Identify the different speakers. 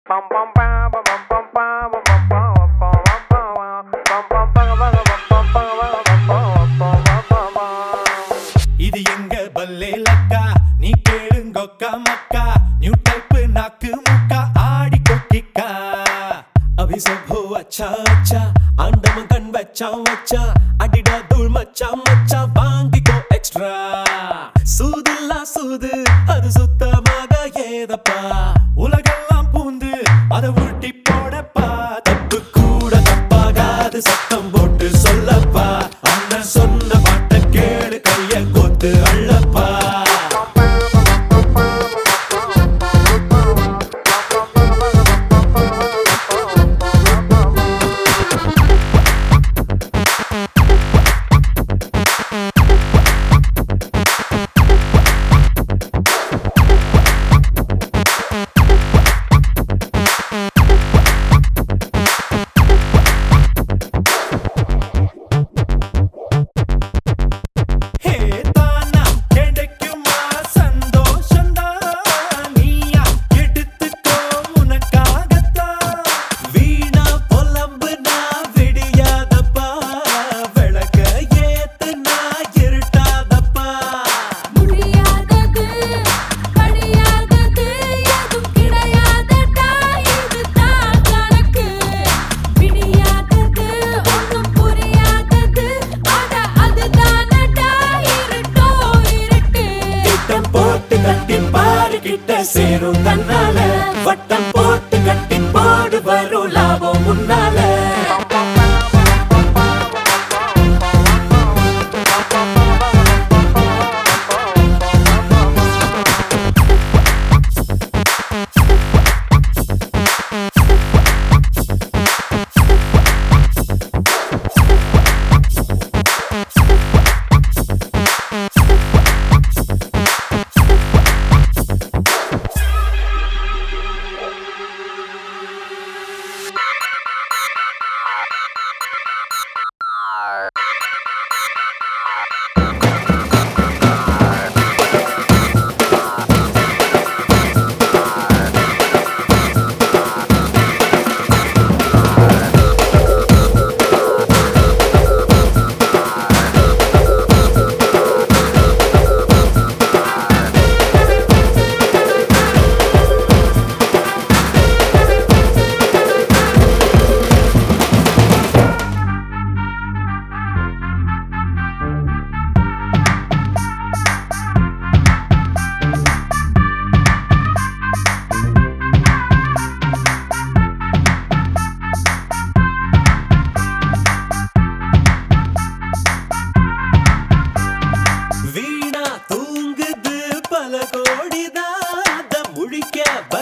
Speaker 1: இது எங்க பல்லே லக்கா நீ கேளுங்கொக்கா மக்கா நியூ டைப் நாக்கு முக்கா ஆடி கொட்டிக்கா அபி சப் ஹோ அச்சா அச்சா ஆண்டவன் கண் வச்சான் வச்சான் அடிடா தூள் மச்சான் மச்சான் வாங்கிக்கோ எக்ஸ்ட்ரா சூதில்லா சூது அது சுத்தமாக ஏதப்பா உலகெல்லாம் பூந்து அதை உருட்டி போடப்பா தப்பு கூட தப்பாகாது சத்தம் போட்டு சொல்லப்பா அண்ணன் சொன்ன பாட்ட கேளு கைய கொத்து அள்ளப்பா ஹே தானா கிடைக்குமா சந்தோஷந்தான் நீயா எடுத்துக்கோ உனக்காகத்தான் வீணா புலம்புனா விடியாதப்பா விளக்க ஏத்துனா இருட்டாதப்பா
Speaker 2: முடியாதது படியாதது எதுவும் கிடையாதடா இதுதான் கணக்கு விடியாதது ஒன்றும் புரியாதது அட அதுதானடா இருட்டோ இருட்டு
Speaker 1: திட்டம் போட்டு கட்டி பாரு கிட்ட சேரும் தன்னால வட்டம் போட்டு கட்டி போடு வரும் லாபம் முன்னால வீணா தூங்குது பல கோடிதான் அத முழிக்க